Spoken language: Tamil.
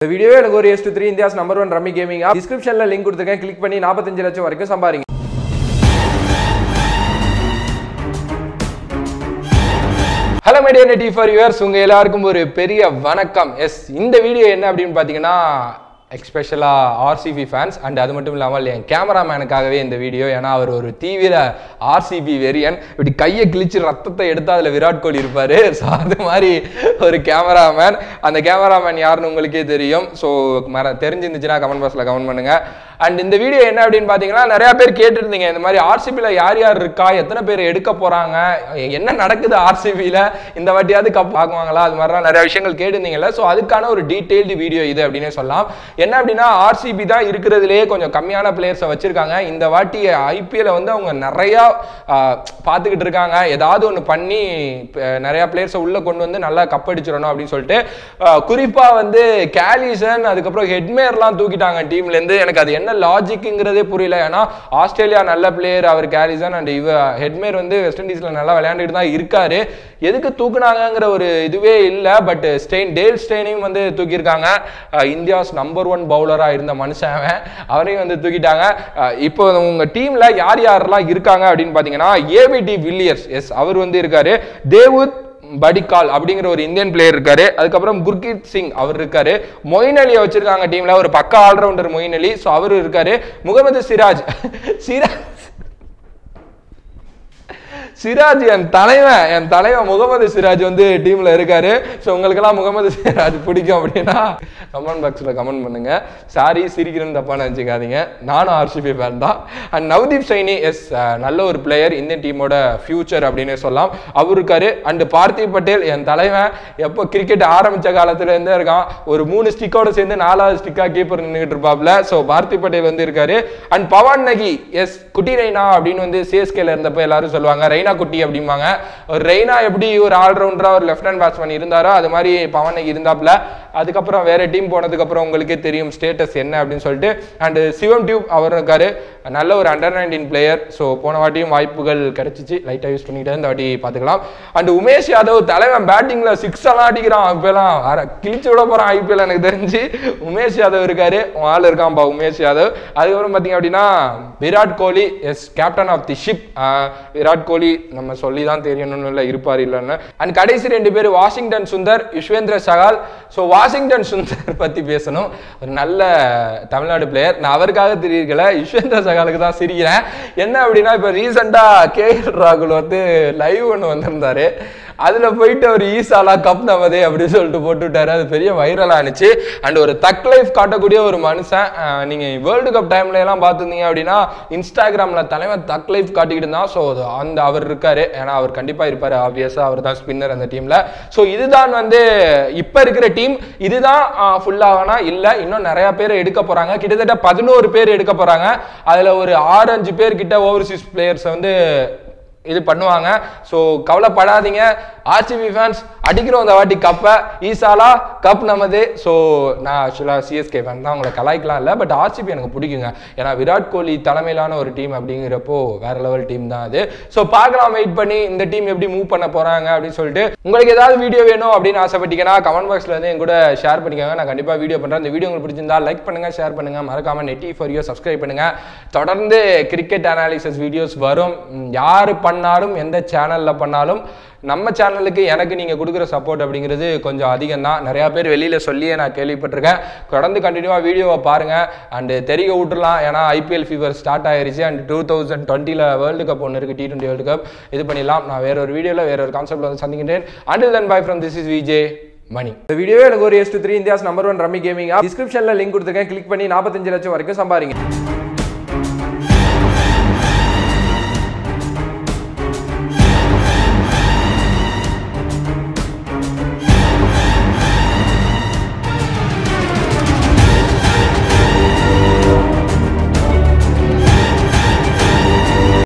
இந்த வீடியோவே எனக்கு ஒரு S three India's number one rummy gaming டிஸ்கிரிப்ஷனில் லிங்க் கொடுத்துருக்கேன் கிளிக் பண்ணி நாற்பத்தஞ்சு லட்சம் வரைக்கும் சம்பாதிங்க ஹலோ மீடியா நெட்டி ஃபார் யூவர்ஸ் உங்கள் எல்லாருக்கும் ஒரு பெரிய வணக்கம் எஸ் இந்த வீடியோ என்ன அப்படின்னு பார்த்தீங்கன்னா எக்ஸ்பெஷலாக ஆர்சிபி ஃபேன்ஸ் அண்ட் அது மட்டும் இல்லாமல் என் கேமராமேனுக்காகவே இந்த வீடியோ ஏன்னா அவர் ஒரு தீவிர ஆர்சிபி வெறியன் இப்படி கையை கிழிச்சு ரத்தத்தை எடுத்து அதில் விராட் கோலி இருப்பார் ஸோ அது மாதிரி ஒரு கேமராமேன் அந்த கேமராமேன் யாருன்னு உங்களுக்கே தெரியும் ஸோ மர தெரிஞ்சிருந்துச்சுன்னா கமெண்ட் பாக்ஸில் கமெண்ட் பண்ணுங்கள் அண்ட் இந்த வீடியோ என்ன அப்படின்னு பார்த்தீங்கன்னா நிறைய பேர் கேட்டிருந்தீங்க இந்த மாதிரி ஆர்சிபியில் யார் யார் இருக்கா எத்தனை பேர் எடுக்க போகிறாங்க என்ன நடக்குது ஆர்சிபியில் இந்த வாட்டியாவது கப் வாங்குவாங்களா அது மாதிரிலாம் நிறைய விஷயங்கள் கேட்டிருந்தீங்கல்ல ஸோ அதுக்கான ஒரு டீட்டெயில்டு வீடியோ இது அப்படின்னே சொல்லலாம் என்ன அப்படின்னா ஆர்சிபி தான் இருக்கிறதுலேயே கொஞ்சம் கம்மியான பிளேயர்ஸை வச்சிருக்காங்க இந்த வாட்டி ஐபிஎல்ல வந்து அவங்க நிறையா ஆஹ், பார்த்துக்கிட்டு இருக்காங்க ஏதாவது ஒன்று பண்ணி ப- நிறையா பிளேயர்ஸை உள்ளே கொண்டு வந்து நல்லா கப் அடிச்சிடணும் அப்படின்னு சொல்லிட்டு குறிப்பாக வந்து கேலிசன் அதுக்கப்புறம் ஹெட்மேர்லாம் தூக்கிட்டாங்க டீம்லேருந்து எனக்கு அது என்ன லாஜிக்குங்கிறதே புரியல ஏன்னா ஆஸ்திரேலியா நல்ல பிளேயர் அவர் கேலிசன் அண்ட் இவ ஹெட்மேர் வந்து வெஸ்ட் இண்டீஸில் நல்லா விளையாண்டுட்டு தான் இருக்காரு எதுக்கு தூக்குனாங்கங்கிற ஒரு இதுவே இல்லை பட் ஸ்டெயின் டேல் ஸ்டெயினையும் வந்து தூக்கியிருக்காங்க அஹ் இந்தியாஸ் நம்பர் ஒன் பவுலராக இருந்த மனுஷன் அவன். அவரையும் வந்து தூக்கிட்டாங்க அஹ் இப்போ உங்க டீம்ல யார் யாரெல்லாம் இருக்காங்க அப்படின்னு பார்த்தீங்கன்னா ஏபிடி வில்லியர்ஸ் எஸ் அவர் வந்து இருக்காரு தேவுத் படிகால் அப்படிங்கிற ஒரு இந்தியன் பிளேயர் இருக்காரு அதுக்கப்புறம் குர்கீத் சிங் அவர் இருக்காரு மொயின் அலியை வச்சிருக்காங்க டீம்ல ஒரு பக்கா ஆல்ரவுண்டர் மொயின் அலி ஸோ அவர் இருக்காரு முகமது சிராஜ் சிராஜ் சிராஜ் என் தலைவன் என் தலைவன் முகமது சிராஜ் வந்து டீம்ல இருக்காரு ஸோ உங்களுக்கெல்லாம் முகமது சிராஜ் பிடிக்கும் அப்படின்னா கமெண்ட் பாக்ஸில் கமெண்ட் பண்ணுங்க சாரி சிரிக்கிறேன்னு தப்பா நினச்சிக்காதீங்க நானும் ஆர்சிபி ஃபேன் தான் அண்ட் நவ்தீப் சைனி எஸ் நல்ல ஒரு பிளேயர் இந்தியன் டீமோட ஃபியூச்சர் அப்படின்னு சொல்லலாம் அவர் இருக்காரு அண்ட் பார்த்திவ் பட்டேல் என் தலைவன் எப்போ கிரிக்கெட் ஆரம்பிச்ச காலத்துல இருந்தே இருக்கான் ஒரு மூணு ஸ்டிக்கோட சேர்ந்து நாலாவது ஸ்டிக்கா கீப்பர் நின்றுட்டு இருப்பாப்ல ஸோ பார்த்திவ் பட்டேல் வந்து இருக்காரு அண்ட் பவான் நகி எஸ் குட்டி ரெய்னா அப்படின்னு வந்து சிஎஸ்கேல இருந்தப்போ எல்லாரும் சொல்லுவாங்க ரெய்னா குட்டி அப்படிம்பாங்க ஒரு ரெய்னா எப்படி ஒரு ஆல்ரவுண்டரா ஒரு லெஃப்ட் ஹேண்ட் பேட்ஸ்மேன் இருந்தாரோ அது மாதிரி பவன் நகி இருந்தாப்ல அதுக்கப்புறம் வேற டீம் போனதுக்கு அப்புறம் உங்களுக்கே தெரியும் ஸ்டேட்டஸ் என்ன அப்படின்னு சொல்லிட்டு அண்ட் சிவம் டியூப் அவர் இருக்காரு நல்ல ஒரு அண்டர் நைன்டீன் பிளேயர் ஸோ போன வாட்டியும் வாய்ப்புகள் கிடைச்சிச்சு லைட்டாக யூஸ் பண்ணிக்கிட்டே இந்த வாட்டி பார்த்துக்கலாம் அண்ட் உமேஷ் யாதவ் தலைவன் பேட்டிங்ல சிக்ஸ் எல்லாம் அடிக்கிறான் இப்பெல்லாம் வேற கிழிச்சு விட போறான் ஐபிஎல் எனக்கு தெரிஞ்சு உமேஷ் யாதவ் இருக்காரு உன் ஆள் இருக்கான்பா உமேஷ் யாதவ் அதுக்கப்புறம் பார்த்தீங்க அப்படின்னா Virat Kohli is captain of the ship Virat Kohli நம்ம சொல்லி தான் தெரியணும்னு இல்லை இருப்பார் இல்லைன்னு அண்ட் கடைசி ரெண்டு பேர் Washington Sundar Yuzvendra Chahal so Washington Sundar பற்றி பேசணும் ஒரு நல்ல தமிழ்நாடு பிளேயர் நான் அவருக்காக தெரியல யுஷ்வேந்திர சகாலுக்கு தான் சிரிக்கிறேன் என்ன அப்படின்னா இப்போ ரீசெண்டாக கே ராகுல் வந்து லைவ் ஒன்று வந்திருந்தாரு அதில் போயிட்டு அவர் ஈசாலா கப் நமதே அப்படின்னு சொல்லிட்டு போட்டு விட்டாரு அது பெரிய வைரல் ஆனிச்சு அண்ட் ஒரு தக் லைஃப் காட்டக்கூடிய ஒரு மனுஷன் அஹ் நீங்க வேர்ல்டு கப் டைம்ல எல்லாம் பார்த்துருந்தீங்க அப்படின்னா இன்ஸ்டாகிராம்ல தலைவன் தக் லைஃப் காட்டிக்கிட்டு இருந்தான் ஸோ அந்த அவர் இருக்காரு ஏன்னா அவர் கண்டிப்பா இருப்பாரு ஆப்வியஸா அவர் தான் ஸ்பின்னர் அந்த டீம்ல ஸோ இதுதான் வந்து இப்ப இருக்கிற டீம் இதுதான் ஃபுல்லாகனா இல்ல இன்னும் நிறைய பேர் எடுக்க போறாங்க கிட்டத்தட்ட பதினோரு பேர் எடுக்க போறாங்க அதுல ஒரு ஆறு அஞ்சு பேர் கிட்ட ஓவர்சீஸ் பிளேயர்ஸ் வந்து இது பண்ணுவாங்க ஸோ கவலைப்படாதீங்க ஆர்சிபி ஃபேன்ஸ் அடிக்கிறோம் இந்த வாட்டி கப்பை ஈசாலா கப் நமது ஸோ நான் ஆக்சுவலாக சிஎஸ்கே ஃபேன் தான் உங்களை கலாய்க்கலாம் இல்லை பட் ஆர்சிபி எனக்கு பிடிக்குங்க ஏன்னா விராட் கோலி தலைமையிலான ஒரு டீம் அப்படிங்கிறப்போ வேற லெவல் டீம் தான் அது ஸோ பார்க்கலாம் வெயிட் பண்ணி இந்த டீம் எப்படி மூவ் பண்ண போறாங்க அப்படின்னு சொல்லிட்டு உங்களுக்கு ஏதாவது வீடியோ வேணும் அப்படின்னு ஆசைப்பட்டீங்கன்னா கமெண்ட் பாக்ஸ்ல வந்து என் கூட ஷேர் பண்ணிக்கோங்க நான் கண்டிப்பாக வீடியோ பண்ணுறேன் இந்த வீடியோ உங்களுக்கு பிடிச்சிருந்தா லைக் பண்ணுங்க ஷேர் பண்ணுங்க மறக்காம நெட்டி ஃபார் யூ சப்ஸ்கிரைப் பண்ணுங்க தொடர்ந்து கிரிக்கெட் அனாலிசிஸ் வீடியோஸ் வரும் ம், யாரு பண்ணாலும் எந்த சேனல்ல பண்ணாலும் நம்ம சேனலுக்கு எனக்கு நீங்கள் கொடுக்குற சப்போர்ட் அப்படிங்கிறது கொஞ்சம் அதிகம் தான் நிறையா பேர் வெளியில் சொல்லியே நான் கேள்விப்பட்டிருக்கேன் தொடர்ந்து கண்டினியூவாக வீடியோவை பாருங்கள் அண்டு தெரிய விட்டுறலாம் ஏன்னா ஐபிஎல் ஃபீவர் ஸ்டார்ட் ஆயிருச்சு அண்ட் டூ தௌசண்ட் டுவெண்ட்டியில் வேர்ல்டு கப் ஒன்று இருக்குது டி டுவெண்ட்டி வேர்ல்டு கப் இது பண்ணிடலாம் நான் வேற ஒரு வீடியோவில் வேற ஒரு கான்செப்ட்டில் வந்து சந்திக்கின்றேன் until then bye from this is VJ Mani இந்த வீடியோவே எனக்கு ஒரு S three India's number one rummy gaming டிஸ்கிரிப்ஷனில் லிங்க் கொடுத்துருக்கேன் கிளிக் பண்ணி நாற்பத்தஞ்சு லட்சம் வரைக்கும் சம்பாதிங்க